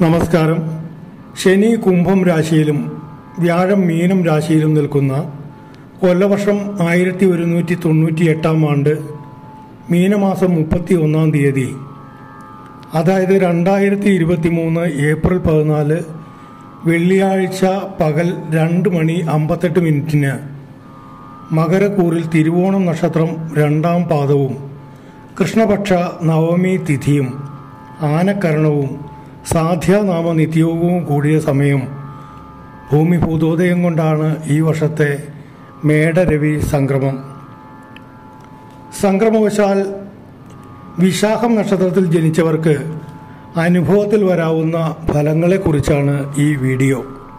നമസ്കാരം ശനി കുംഭം രാശിയിലും വ്യാഴം മീനം രാശിയിലും നിൽക്കുന്ന കൊല്ലവർഷം ആയിരത്തി ഒരുന്നൂറ്റി തൊണ്ണൂറ്റി എട്ടാം ആണ്ട് മീനമാസം മുപ്പത്തി ഒന്നാം തീയതി അതായത് രണ്ടായിരത്തി ഇരുപത്തി മൂന്ന് ഏപ്രിൽ പതിനാല് വെള്ളിയാഴ്ച പകൽ രണ്ട് മണി അമ്പത്തെട്ട് മിനിറ്റിന് മകരക്കൂറിൽ തിരുവോണം നക്ഷത്രം രണ്ടാം പാദവും കൃഷ്ണപക്ഷ നവമി തിഥിയും ആനക്കരണവും സാധ്യാനാമ നിത്യയോഗവും കൂടിയ സമയം ഭൂമി ഭൂതോദയം കൊണ്ടാണ് ഈ വർഷത്തെ മേടരവി സംക്രമം സംക്രമവശാൽ വിശാഖം നക്ഷത്രത്തിൽ ജനിച്ചവർക്ക് അനുഭവത്തിൽ വരാവുന്ന ഫലങ്ങളെക്കുറിച്ചാണ് ഈ വീഡിയോ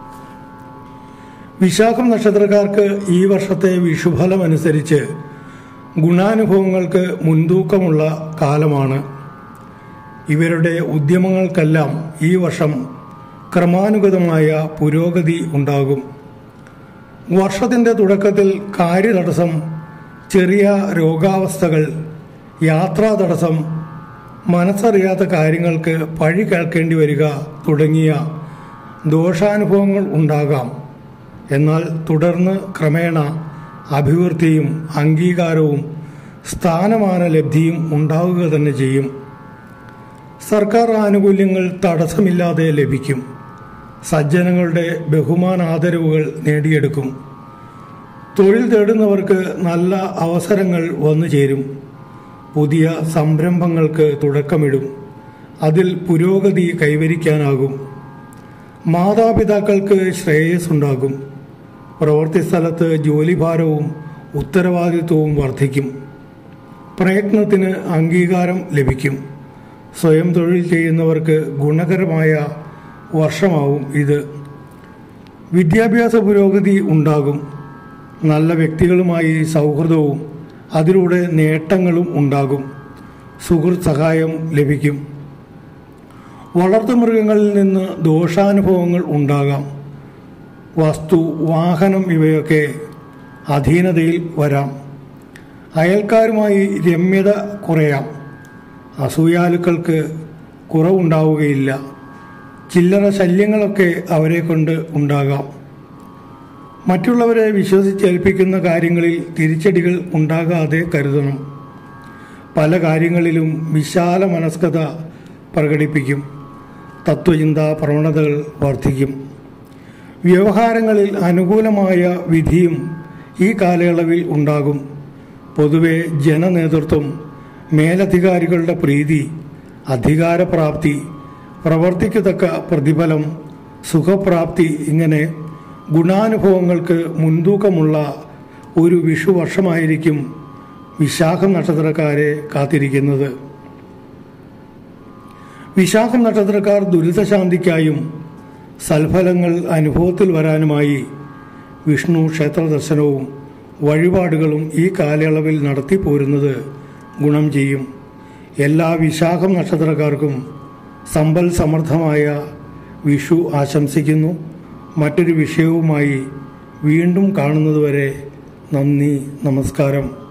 വിശാഖം നക്ഷത്രക്കാർക്ക് ഈ വർഷത്തെ വിഷുഫലം അനുസരിച്ച് ഗുണാനുഭവങ്ങൾക്ക് മുൻതൂക്കമുള്ള കാലമാണ് ഇവരുടെ ഉദ്യമങ്ങൾക്കെല്ലാം ഈ വർഷം ക്രമാനുഗതമായ പുരോഗതി ഉണ്ടാകും വർഷത്തിൻ്റെ തുടക്കത്തിൽ കാര്യതടസ്സം ചെറിയ രോഗാവസ്ഥകൾ യാത്രാ തടസ്സം മനസ്സറിയാത്ത കാര്യങ്ങൾക്ക് പഴി കേൾക്കേണ്ടി വരിക തുടങ്ങിയ ദോഷാനുഭവങ്ങൾ ഉണ്ടാകാം എന്നാൽ തുടർന്ന് ക്രമേണ അഭിവൃദ്ധിയും അംഗീകാരവും സ്ഥാനമാന ലബ്ധിയും ഉണ്ടാവുക തന്നെ ചെയ്യും സർക്കാർ ആനുകൂല്യങ്ങൾ തടസ്സമില്ലാതെ ലഭിക്കും സജ്ജനങ്ങളുടെ ബഹുമാനാദരവുകൾ നേടിയെടുക്കും തൊഴിൽ തേടുന്നവർക്ക് നല്ല അവസരങ്ങൾ വന്നു ചേരും പുതിയ സംരംഭങ്ങൾക്ക് തുടക്കമിടും അതിൽ പുരോഗതി കൈവരിക്കാനാകും മാതാപിതാക്കൾക്ക് ശ്രേയസ്സുണ്ടാകും പ്രവൃത്തി സ്ഥലത്ത് ജോലിഭാരവും ഉത്തരവാദിത്വവും വർദ്ധിക്കും പ്രയത്നത്തിന് അംഗീകാരം ലഭിക്കും സ്വയം തൊഴിൽ ചെയ്യുന്നവർക്ക് ഗുണകരമായ വർഷമാവും ഇത് വിദ്യാഭ്യാസ പുരോഗതി ഉണ്ടാകും നല്ല വ്യക്തികളുമായി സൗഹൃദവും അതിലൂടെ നേട്ടങ്ങളും ഉണ്ടാകും സുഹൃത്ത് സഹായം ലഭിക്കും വളർത്തുമൃഗങ്ങളിൽ നിന്ന് ദോഷാനുഭവങ്ങൾ ഉണ്ടാകാം വസ്തു വാഹനം ഇവയൊക്കെ അധീനതയിൽ വരാം അയൽക്കാരുമായി രമ്യത കുറയാം അസൂയാലുക്കൾക്ക് കുറവുണ്ടാവുകയില്ല ചില്ലറ ശല്യങ്ങളൊക്കെ അവരെ കൊണ്ട് ഉണ്ടാകാം മറ്റുള്ളവരെ വിശ്വസിച്ചേൽപ്പിക്കുന്ന കാര്യങ്ങളിൽ തിരിച്ചടികൾ ഉണ്ടാകാതെ കരുതണം പല കാര്യങ്ങളിലും വിശാല മനസ്കത പ്രകടിപ്പിക്കും തത്വചിന്താ പ്രവണതകൾ വർദ്ധിക്കും വ്യവഹാരങ്ങളിൽ അനുകൂലമായ വിധിയും ഈ കാലയളവിൽ ഉണ്ടാകും പൊതുവെ ജനനേതൃത്വം മേലധികാരികളുടെ പ്രീതി അധികാരപ്രാപ്തി പ്രവർത്തിക്കത്തക്ക പ്രതിഫലം സുഖപ്രാപ്തി ഇങ്ങനെ ഗുണാനുഭവങ്ങൾക്ക് മുൻതൂക്കമുള്ള ഒരു വിഷു വർഷമായിരിക്കും വിശാഖം നക്ഷത്രക്കാരെ കാത്തിരിക്കുന്നത് വിശാഖം നക്ഷത്രക്കാർ ദുരിതശാന്തിക്കായും സൽഫലങ്ങൾ അനുഭവത്തിൽ വരാനുമായി വിഷ്ണു ക്ഷേത്ര ദർശനവും വഴിപാടുകളും ഈ കാലയളവിൽ നടത്തിപ്പോരുന്നത് ഗുണം ചെയ്യും എല്ലാ വിശാഖം നക്ഷത്രക്കാർക്കും സമ്പൽ സമൃദ്ധമായ വിഷു ആശംസിക്കുന്നു മറ്റൊരു വിഷയവുമായി വീണ്ടും കാണുന്നതുവരെ നന്ദി നമസ്കാരം